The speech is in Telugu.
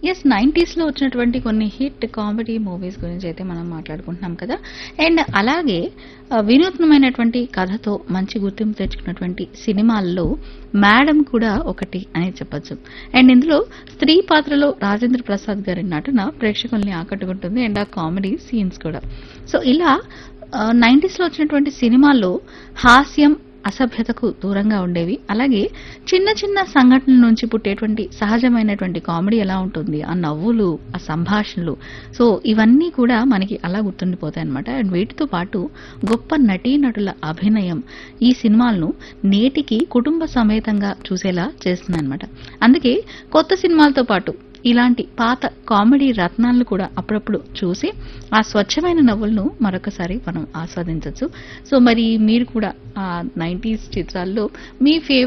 ఎస్ నైంటీస్లో వచ్చినటువంటి కొన్ని హిట్ కామెడీ మూవీస్ గురించి అయితే మనం మాట్లాడుకుంటున్నాం కదా అండ్ అలాగే ఆ, వినూత్నమైనటువంటి కథతో మంచి గుర్తింపు తెచ్చుకున్నటువంటి సినిమాల్లో మేడం కూడా ఒకటి అని చెప్పొచ్చు అండ్ ఇందులో స్త్రీ పాత్రలో రాజేంద్ర ప్రసాద్ గారి నటన ప్రేక్షకుల్ని ఆకట్టుకుంటుంది అండ్ ఆ కామెడీ సీన్స్ కూడా సో ఇలా నైంటీస్లో వచ్చినటువంటి సినిమాల్లో హాస్యం అసభ్యతకు దూరంగా ఉండేవి అలాగే చిన్న చిన్న సంఘటనల నుంచి పుట్టేటువంటి సహజమైనటువంటి కామెడీ ఎలా ఉంటుంది ఆ నవ్వులు ఆ సంభాషణలు సో ఇవన్నీ కూడా మనకి అలా గుర్తుండిపోతాయి అనమాట అండ్ వీటితో పాటు గొప్ప నటీనటుల అభినయం ఈ సినిమాలను నేటికి కుటుంబ సమేతంగా చూసేలా చేస్తుంది అనమాట అందుకే కొత్త సినిమాలతో పాటు ఇలాంటి పాత కామెడీ రత్నాలను కూడా అప్పుడప్పుడు చూసి ఆ స్వచ్ఛమైన నవ్వులను మరొకసారి మనం ఆస్వాదించవచ్చు సో మరి మీరు కూడా ఆ నైంటీస్ చిత్రాల్లో మీ ఫేవరెట్